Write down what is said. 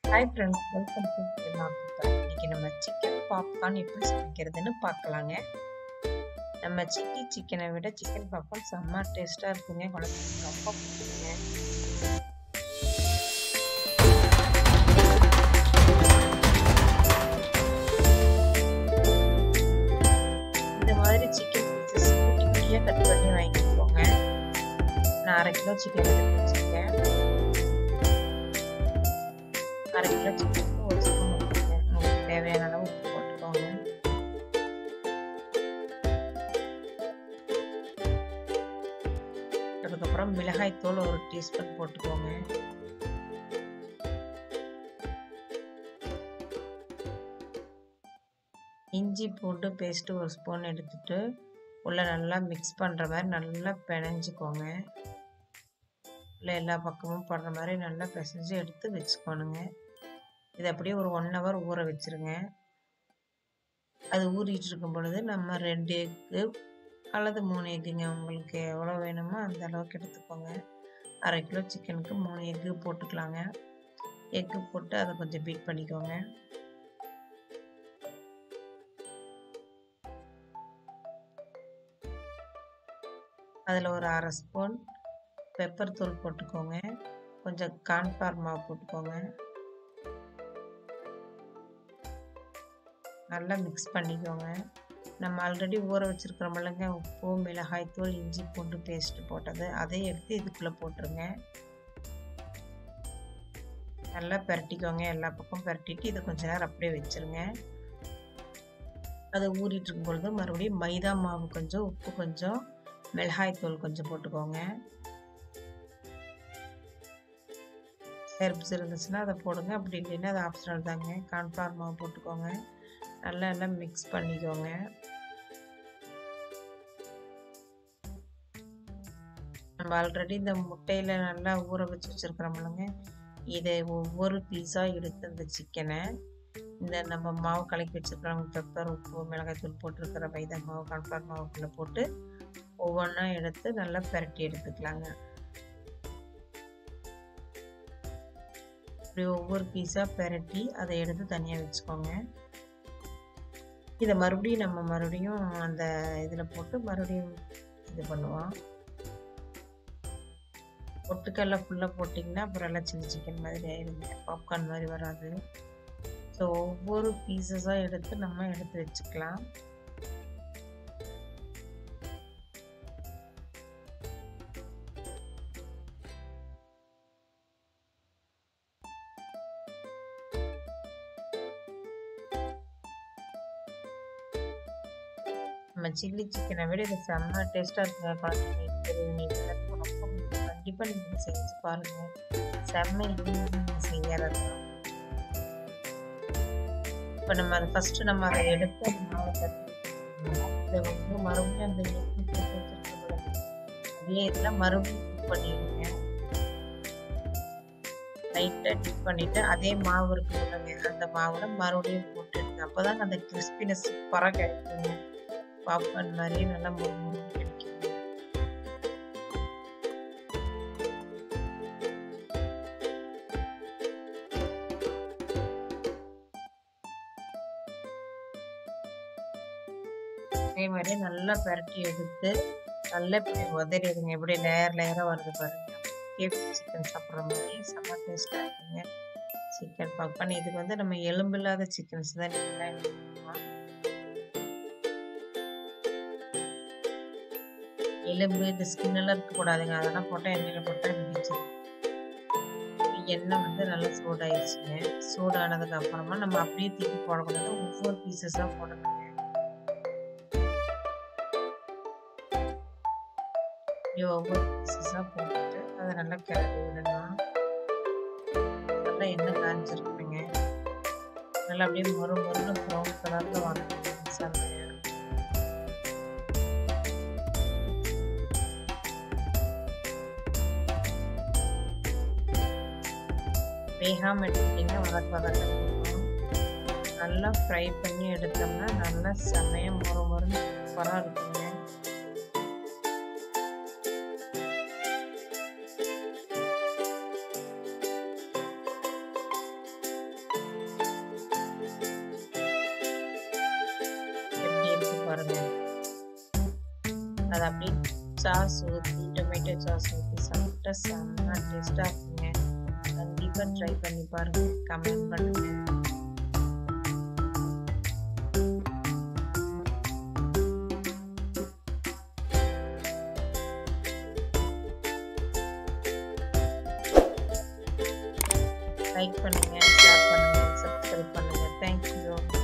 hi friends welcome to நாக்குத்தா இன்னைக்கு நம்ம சிக்கன் பாப்கார்ன் எப்படி சமைக்கிறதுன்னு பார்க்கலாங்க நம்ம சில்லி சிக்கனை விட சிக்கன் பாப்கார்ன் செம்ம டேஸ்ட்டாக இருக்குங்க குழந்தைங்களுக்கு ரொம்ப பிடிக்குங்க இந்த மாதிரி சிக்கன் பீசஸ் குட்டி குட்டியாக கட் பண்ணி வாங்கிக்கோங்க நான் அரை கிலோ சிக்கன் எடுத்து வச்சுருக்கேன் அரை கிலோ சிக்கனுக்கு ஒரு ஸ்பூன் உப்புங்க உங்களுக்கு தேவையான அளவு உப்பு போட்டுக்கோங்க அதுக்கப்புறம் மிளகாய் தூள் ஒரு டீஸ்பூன் போட்டுக்கோங்க இஞ்சி பூண்டு பேஸ்ட்டு ஒரு ஸ்பூன் எடுத்துட்டு உள்ளே நல்லா மிக்ஸ் பண்ணுற மாதிரி நல்லா பிணைஞ்சிக்கோங்க இல்லை எல்லா பக்கமும் படுற மாதிரி நல்லா பிசைஞ்சு எடுத்து வச்சுக்கோணுங்க இது அப்படியே ஒரு ஒன் ஹவர் ஊற வச்சுருங்க அது ஊறிட்டு இருக்கும் பொழுது நம்ம ரெண்டு எக்கு அல்லது மூணு எக்குங்க உங்களுக்கு எவ்வளோ வேணுமோ அந்த அளவுக்கு எடுத்துக்கோங்க அரை கிலோ சிக்கனுக்கு மூணு எக்கு போட்டுக்கலாங்க எக்கு போட்டு அதை கொஞ்சம் பீட் பண்ணிக்கோங்க அதில் ஒரு அரை ஸ்பூன் பெப்பர் தூள் போட்டுக்கோங்க கொஞ்சம் கான்ஃப்ளவர் மாவு போட்டுக்கோங்க நல்லா மிக்ஸ் பண்ணிக்கோங்க நம்ம ஆல்ரெடி ஊற வச்சுருக்கிறோமில்லங்க உப்பு மிளகாய் தூள் இஞ்சி பூண்டு பேஸ்ட் போட்டது அதை எடுத்து இதுக்குள்ளே போட்டுருங்க நல்லா பரட்டிக்கோங்க எல்லா பக்கம் பரட்டிட்டு இதை கொஞ்ச நேரம் அப்படியே வச்சுருங்க அது ஊறிட்டு இருக்கும் பொழுது மறுபடியும் மைதா மாவு கொஞ்சம் உப்பு கொஞ்சம் மிளகாய் தூள் கொஞ்சம் போட்டுக்கோங்க ஹெர்ப்ஸ் இருந்துச்சுன்னா அதை போடுங்க அப்படி இல்லைன்னா அது ஆப்ஷனல் தாங்க கான்ஃப்ளவர் மாவு போட்டுக்கோங்க நல்லா எல்லாம் மிக்ஸ் பண்ணிக்கோங்க நம்ம ஆல்ரெடி இந்த முட்டையில் நல்லா ஊற வச்சு வச்சுருக்கிறோம்லங்க இதை ஒவ்வொரு பீஸாக எடுத்து இந்த சிக்கனை இந்த நம்ம மாவு கலக்கி வச்சுருக்கிறோம் பெப்பர் உப்பு மிளகாய் தூள் போட்டிருக்கிற மைதா மாவு கான்ஃப்ளவர் மாவுக்குள்ளே போட்டு ஒவ்வொன்றா எடுத்து நல்லா பெரட்டி எடுத்துக்கலாங்க இப்படி ஒவ்வொரு பீஸாக பெரட்டி அதை எடுத்து தனியாக வச்சுக்கோங்க இதை மறுபடியும் நம்ம மறுபடியும் அந்த இதில் போட்டு மறுபடியும் இது பண்ணுவோம் பொட்டுக்கல்ல ஃபுல்லாக போட்டிங்கன்னா அப்புறம் எல்லாம் சில்லி சிக்கன் மாதிரி ஆயிடுங்க பாப்கார்ன் மாதிரி வராது ஸோ ஒவ்வொரு பீசஸாக எடுத்து நம்ம எடுத்து வச்சுக்கலாம் நம்ம சில்லி சிக்கனை விட இது செம்ம டேஸ்ட்டாக இருக்குங்க குழந்தைங்களுக்கு பெரியவங்களுக்கு எல்லாத்துக்கும் ரொம்ப பிடிக்கும் கண்டிப்பாக நீங்கள் செஞ்சு பாருங்கள் செம்ம ஈஸி செய்யறது இப்போ நம்ம அதை ஃபஸ்ட்டு நம்ம அதை எடுத்து அந்த மாவை தட்டி இதை வந்து மறுபடியும் அந்த எக்கு போட்டு வச்சுருக்க அதே இதில் மறுபடியும் குக் பண்ணிடுங்க லைட்டாக டிப் பண்ணிவிட்டு அதே மாவு இருக்குதுங்க அந்த மாவில் மறுபடியும் போட்டுடுங்க அப்போ தான் அந்த கிறிஸ்பினஸ் சூப்பராக கிடைக்குங்க பாப்கார்ன் மாதிரியே நல்லா முறு முறு கிடைக்கும் அதே மாதிரியே நல்லா பரட்டி எடுத்து நல்லா இப்படி உதறிடுங்க எப்படி லேயர் லேயராக வருது பாருங்க கேப்சி சிக்கன் சாப்பிட்ற மாதிரி செம்ம டேஸ்ட்டாக இருக்குங்க சிக்கன் பாப்கார்ன் இதுக்கு வந்து நம்ம எலும்பு இல்லாத சிக்கன்ஸ் தான் நீங்கள் எலும்பு இந்த ஸ்கின் எல்லாம் இருக்கக்கூடாதுங்க அதெல்லாம் போட்டால் எண்ணெயில் போட்டால் மிதிச்சு எண்ணெய் வந்து நல்லா சூடாயிடுச்சுங்க சூடானதுக்கு அப்புறமா நம்ம அப்படியே தூக்கி போடக்கூடாது ஒவ்வொரு பீசஸாக போடணுங்க இப்படி ஒவ்வொரு பீசஸாக போட்டுட்டு அதை நல்லா கிளறி விடணும் நல்லா எண்ணெய் காய்ச்சிருக்குங்க நல்லா அப்படியே மொறு மொறுன்னு ப்ரௌன் கலரில் வாங்கணும் செம்மையாக வேகாமல் எடுத்துட்டிங்கன்னா வதக்க வதக்க இருக்கும் நல்லா ஃப்ரை பண்ணி எடுத்தோம்னா நல்லா செமையாக மொறு மொறுன்னு சூப்பராக இருக்குங்க அதை அப்படியே சாஸ் ஊற்றி டொமேட்டோ சாஸ் ஊற்றி சாப்பிட்டா செம்ம டேஸ்ட்டாக இருக்குங்க கண்டிப்பாக ட்ரை பண்ணி பாருங்கள் கமெண்ட் பண்ணுங்கள் லைக் பண்ணுங்கள் ஷேர் பண்ணுங்கள் சப்ஸ்கிரைப் பண்ணுங்கள் தேங்க்யூ